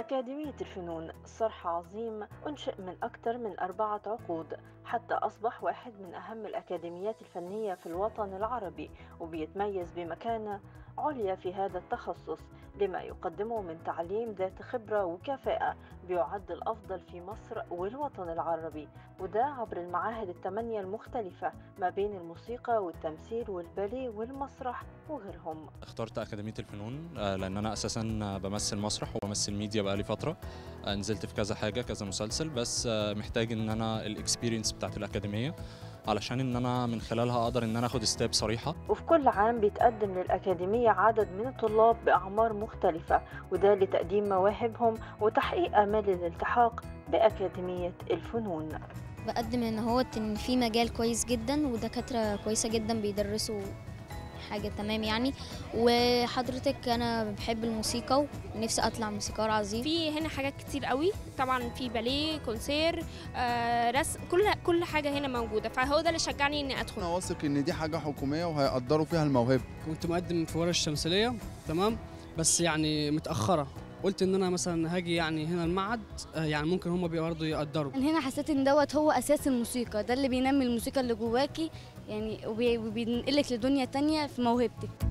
أكاديمية الفنون صرح عظيم أنشئ من أكثر من أربعة عقود حتى أصبح واحد من أهم الأكاديميات الفنية في الوطن العربي وبيتميز بمكانة عليا في هذا التخصص لما يقدمه من تعليم ذات خبرة وكفاءة بيعد الأفضل في مصر والوطن العربي وده عبر المعاهد الثمانية المختلفة ما بين الموسيقى والتمثيل والباليه والمسرح وغيرهم اخترت أكاديمية الفنون آه، لأن أنا أساسا بمثل مسرح وبمثل ميديا بقالي فترة آه، نزلت في كذا حاجة كذا مسلسل بس آه، محتاج إن أنا الإكسبيرينس بتاعت الأكاديمية علشان إن أنا من خلالها أقدر إن أنا أخد ستيب صريحة وفي كل عام بيتقدم للأكاديمية عدد من الطلاب بأعمار مختلفة وده لتقديم مواهبهم وتحقيق آمال الالتحاق بأكاديمية الفنون بقدم ان هو ان في مجال كويس جدا ودكاتره كويسه جدا بيدرسوا حاجه تمام يعني وحضرتك انا بحب الموسيقى ونفسي اطلع موسيقار عظيم في هنا حاجات كتير قوي طبعا في باليه كونسير آه رسم كل كل حاجه هنا موجوده فهو ده اللي شجعني اني ادخل انا واثق ان دي حاجه حكوميه وهيقدروا فيها الموهبه كنت مقدم في ورش الشمسية تمام بس يعني متأخرة قلت ان انا مثلا هاجي يعني هنا المعهد آه، يعني ممكن هم برضه يقدروا من هنا حسيت ان دوت هو اساس الموسيقى ده اللي بينمي الموسيقى اللي جواكي يعني وبي- وبينقلك لدنيا تانية في موهبتك